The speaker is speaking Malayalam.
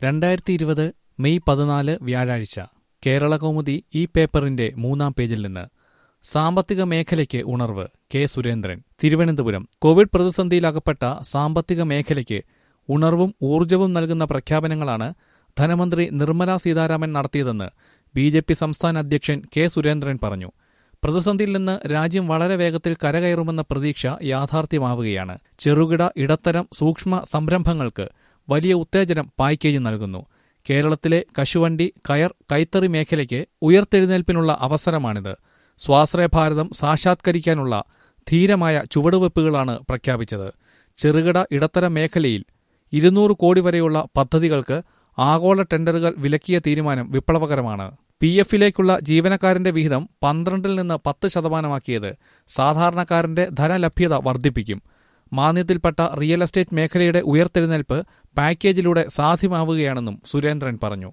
രണ്ടായിരത്തി ഇരുപത് മെയ് പതിനാല് വ്യാഴാഴ്ച കേരളകൗമുദി ഈ പേപ്പറിന്റെ മൂന്നാം പേജിൽ നിന്ന് സാമ്പത്തിക മേഖലയ്ക്ക് ഉണർവ് കെ സുരേന്ദ്രൻ തിരുവനന്തപുരം കോവിഡ് പ്രതിസന്ധിയിലകപ്പെട്ട സാമ്പത്തിക മേഖലയ്ക്ക് ഉണർവും ഊർജവും നൽകുന്ന പ്രഖ്യാപനങ്ങളാണ് ധനമന്ത്രി നിർമ്മല സീതാരാമൻ നടത്തിയതെന്ന് ബി ജെ പി സംസ്ഥാന അധ്യക്ഷൻ കെ സുരേന്ദ്രൻ പറഞ്ഞു പ്രതിസന്ധിയിൽ നിന്ന് രാജ്യം വളരെ വേഗത്തിൽ കരകയറുമെന്ന പ്രതീക്ഷ യാഥാർത്ഥ്യമാവുകയാണ് ചെറുകിട ഇടത്തരം സൂക്ഷ്മ സംരംഭങ്ങൾക്ക് വലിയ ഉത്തേജനം പാക്കേജ് നൽകുന്നു കേരളത്തിലെ കശുവണ്ടി കയർ കൈത്തറി മേഖലയ്ക്ക് ഉയർത്തെഴുന്നേൽപ്പിനുള്ള അവസരമാണിത് സ്വാശ്രയ ഭാരതം സാക്ഷാത്കരിക്കാനുള്ള ധീരമായ ചുവടുവെപ്പുകളാണ് പ്രഖ്യാപിച്ചത് ചെറുകിട ഇടത്തര മേഖലയിൽ ഇരുന്നൂറ് കോടി വരെയുള്ള പദ്ധതികൾക്ക് ആഗോള ടെൻഡറുകൾ വിലക്കിയ തീരുമാനം വിപ്ലവകരമാണ് പി എഫിലേക്കുള്ള ജീവനക്കാരന്റെ വിഹിതം പന്ത്രണ്ടിൽ നിന്ന് പത്ത് ശതമാനമാക്കിയത് സാധാരണക്കാരന്റെ ധനലഭ്യത വർദ്ധിപ്പിക്കും മാന്ദ്യത്തിൽപ്പെട്ട റിയൽ എസ്റ്റേറ്റ് മേഖലയുടെ ഉയർത്തെഴുന്നേൽപ്പ് പാക്കേജിലൂടെ സാധ്യമാവുകയാണെന്നും സുരേന്ദ്രൻ പറഞ്ഞു